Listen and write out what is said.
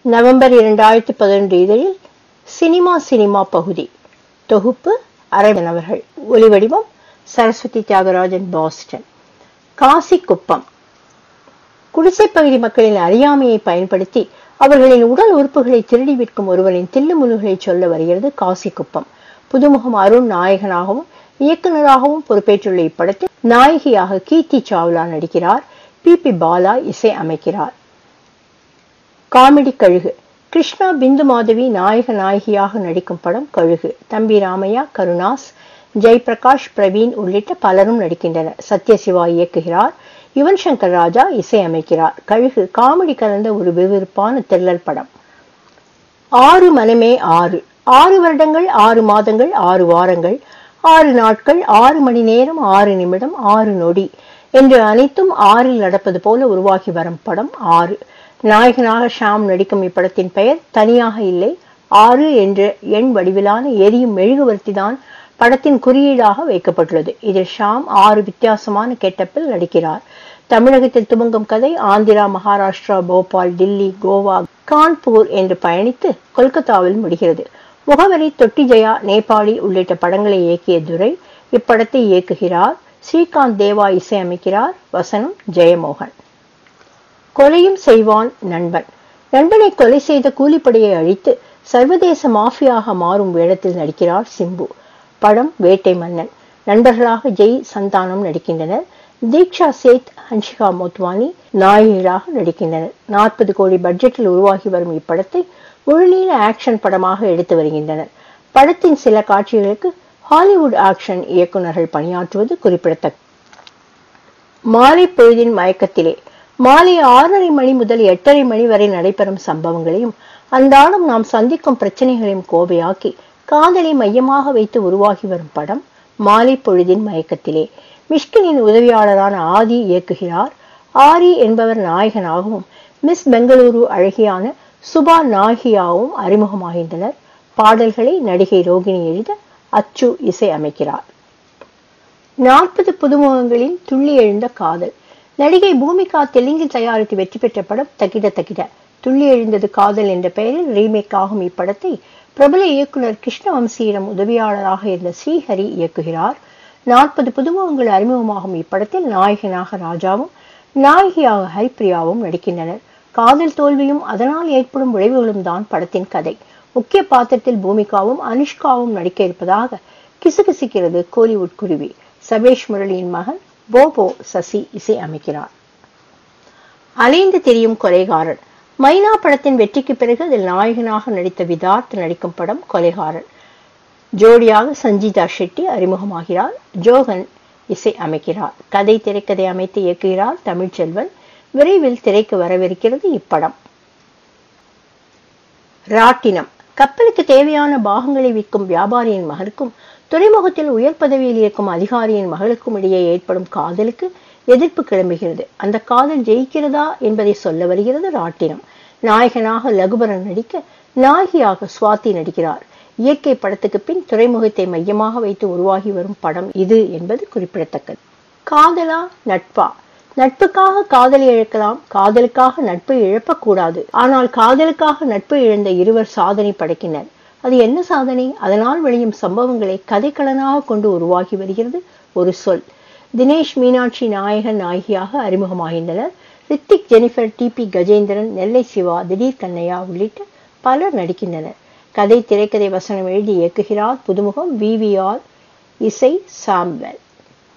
November இரண்டாயிரத்தி பதினொன்று இதழில் சினிமா சினிமா பகுதி தொகுப்பு அரவிந்தன் அவர்கள் ஒலிவடிவம் சரஸ்வதி தியாகராஜன் பாஸ்டன் காசி குப்பம் குடிசைப்பகுதி மக்களின் அறியாமையை பயன்படுத்தி அவர்களின் உடல் உறுப்புகளை திருடி விற்கும் ஒருவரின் தில்லுமுல்லுகளை சொல்ல வருகிறது காசி குப்பம் புதுமுகம் அருண் நாயகனாகவும் இயக்குநராகவும் பொறுப்பேற்றுள்ள இப்படத்தில் நாயகியாக கீர்த்தி சாவ்லா நடிக்கிறார் பி பி பாலா இசை அமைக்கிறார் காமெடி கழுகு கிருஷ்ணா பிந்து மாதவி நாயக நாயகியாக நடிக்கும் படம் கழுகு தம்பி ராமையா கருணாஸ் ஜெய்பிரகாஷ் பிரவீன் உள்ளிட்ட பலரும் நடிக்கின்றனர் சத்யசிவா இயக்குகிறார் யுவன் சங்கர் ராஜா இசையமைக்கிறார் கழுகு காமெடி கலந்த ஒரு விறுவிறுப்பான த்ரில்லர் படம் ஆறு மனமே ஆறு ஆறு வருடங்கள் ஆறு மாதங்கள் ஆறு வாரங்கள் ஆறு நாட்கள் ஆறு மணி நேரம் ஆறு நிமிடம் ஆறு நொடி என்று அனைத்தும் ஆறில் நடப்பது போல உருவாகி வரும் படம் ஆறு நாயகனாக ஷாம் நடிக்கும் இப்படத்தின் பெயர் தனியாக இல்லை ஆறு என்ற எண் வடிவிலான எரியும் மெழுகுவர்த்தி தான் படத்தின் குறியீடாக வைக்கப்பட்டுள்ளது இதில் ஷாம் ஆறு வித்தியாசமான கெட்டப்பில் நடிக்கிறார் தமிழகத்தில் துவங்கும் கதை ஆந்திரா மகாராஷ்டிரா போபால் டில்லி கோவா கான்பூர் என்று பயணித்து கொல்கத்தாவில் முடிகிறது முகவரி தொட்டி ஜெயா நேபாளி உள்ளிட்ட படங்களை இயக்கிய துரை இப்படத்தை இயக்குகிறார் ஸ்ரீகாந்த் தேவா இசையமைக்கிறார் வசனம் ஜெயமோகன் கொலையும் செய்வான் நண்பன் நண்பனை கொலை செய்த கூலிப்படையை அழித்து சர்வதேச மாஃபியாக மாறும் வேடத்தில் நடிக்கிறார் சிம்பு படம் வேட்டை மன்னன் நண்பர்களாக ஜெய் சந்தானம் நடிக்கின்றனர் தீக்ஷா சேத் ஹன்ஷிகா மோத்வானி நாயகிகளாக நடிக்கின்றனர் நாற்பது கோடி பட்ஜெட்டில் உருவாகி வரும் இப்படத்தை முழுநீள ஆக்ஷன் படமாக எடுத்து வருகின்றனர் படத்தின் சில காட்சிகளுக்கு ஹாலிவுட் ஆக்ஷன் இயக்குநர்கள் பணியாற்றுவது குறிப்பிடத்தக்க மாலை பொழுதின் மயக்கத்திலே மாலை ஆறரை மணி முதல் எட்டரை மணி வரை நடைபெறும் சம்பவங்களையும் அன்றாடம் நாம் சந்திக்கும் பிரச்சனைகளையும் கோவையாக்கி காதலை மையமாக வைத்து உருவாகி வரும் படம் மாலை பொழுதின் மயக்கத்திலே மிஷ்கினின் உதவியாளரான ஆதி இயக்குகிறார் ஆரி என்பவர் நாயகனாகவும் மிஸ் பெங்களூரு அழகியான சுபா நாகியாவும் அறிமுகமாகின்றனர் பாடல்களை நடிகை ரோகிணி எழுத அச்சு இசை அமைக்கிறார் நாற்பது புதுமுகங்களின் துள்ளி எழுந்த காதல் நடிகை பூமிகா தெலுங்கில் தயாரித்து வெற்றி பெற்ற படம் தகிட தகிட துள்ளி எழுந்தது காதல் என்ற பெயரில் ரீமேக் ஆகும் இப்படத்தை பிரபல இயக்குனர் கிருஷ்ணவம்சியிடம் உதவியாளராக இருந்த ஸ்ரீஹரி இயக்குகிறார் நாற்பது புதுமுகங்கள் அறிமுகமாகும் இப்படத்தில் நாயகனாக ராஜாவும் நாயகியாக ஹரிப்பிரியாவும் நடிக்கின்றனர் காதல் தோல்வியும் அதனால் ஏற்படும் விளைவுகளும் தான் படத்தின் கதை முக்கிய பாத்திரத்தில் பூமிகாவும் அனுஷ்காவும் நடிக்க இருப்பதாக கிசுகிசுக்கிறது கோலிவுட் குருவி சபேஷ் முரளியின் மகன் போபோ சசி இசை அமைக்கிறார் அலைந்து தெரியும் கொலைகாரன் மைனா படத்தின் வெற்றிக்கு பிறகு அதில் நாயகனாக நடித்த விதார்த் நடிக்கும் படம் கொலைகாரன் ஜோடியாக சஞ்சிதா ஷெட்டி அறிமுகமாகிறார் ஜோகன் இசை அமைக்கிறார் கதை திரைக்கதை அமைத்து இயக்குகிறார் தமிழ்ச்செல்வன் விரைவில் திரைக்கு வரவிருக்கிறது இப்படம் ராட்டினம் கப்பலுக்கு தேவையான பாகங்களை விற்கும் வியாபாரியின் மகனுக்கும் துறைமுகத்தில் உயர் பதவியில் இருக்கும் அதிகாரியின் மகளுக்கும் இடையே ஏற்படும் காதலுக்கு எதிர்ப்பு கிளம்புகிறது அந்த காதல் ஜெயிக்கிறதா என்பதை சொல்ல வருகிறது ராட்டினம் நாயகனாக லகுபரன் நடிக்க நாயகியாக சுவாதி நடிக்கிறார் இயற்கை படத்துக்கு பின் துறைமுகத்தை மையமாக வைத்து உருவாகி வரும் படம் இது என்பது குறிப்பிடத்தக்கது காதலா நட்பா நட்புக்காக காதலை இழக்கலாம் காதலுக்காக நட்பை இழப்பக்கூடாது ஆனால் காதலுக்காக நட்பை இழந்த இருவர் சாதனை படைக்கினர் அது என்ன சாதனை அதனால் விளையும் சம்பவங்களை கதைக்களனாக கொண்டு உருவாகி வருகிறது ஒரு சொல் தினேஷ் மீனாட்சி நாயகன் நாயகியாக அறிமுகமாகின்றனர் Hrithik Jennifer T P Gajendran Nellai Siva Thideer Kannaiah உள்ளிட்ட பலர் நடிக்கின்றனர் கதை திரைக்கதை வசனம் எழுதி இயக்குகிறார் புதுமுகம் வி வி ஆர் இசை சாம்வெல்